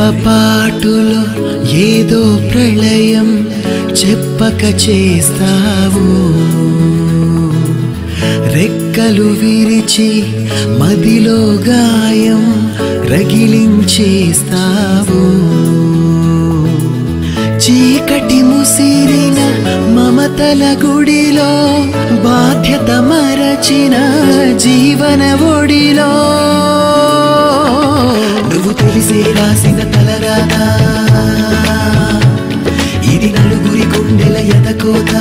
రెప్పపాటులో ఏదో ప్రళయం చెప్పక చేస్తావు రెక్కలు విరిచి మదిలో గాయం రగిలించేస్తావు చీకటి ముసిరిన మమతల గుడిలో బాధ్యత మరచిన జీవన ఒడిలో నువ్వు తెలిసే రాసిన తలరాదా ఇది నలుగురి గుండెల ఎదకోతా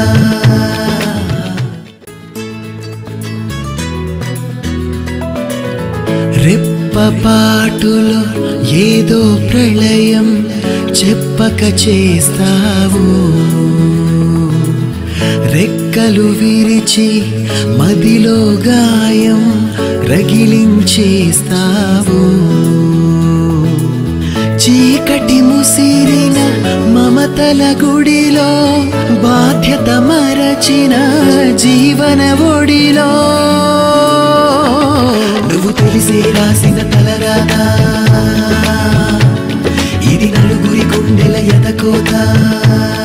రెప్పపాటులో ఏదో ప్రళయం చెప్పక చేస్తావు రెక్కలు విరిచి మదిలో గాయం రగిలించేస్తావు చీకటి ముసిరిన మమతల గుడిలో బాధ్యత మరచిన జీవన ఒడిలో నువ్వు తెలిసే రాసిన తలరాదా ఇది నలుగురి గుండెల ఎదకోతా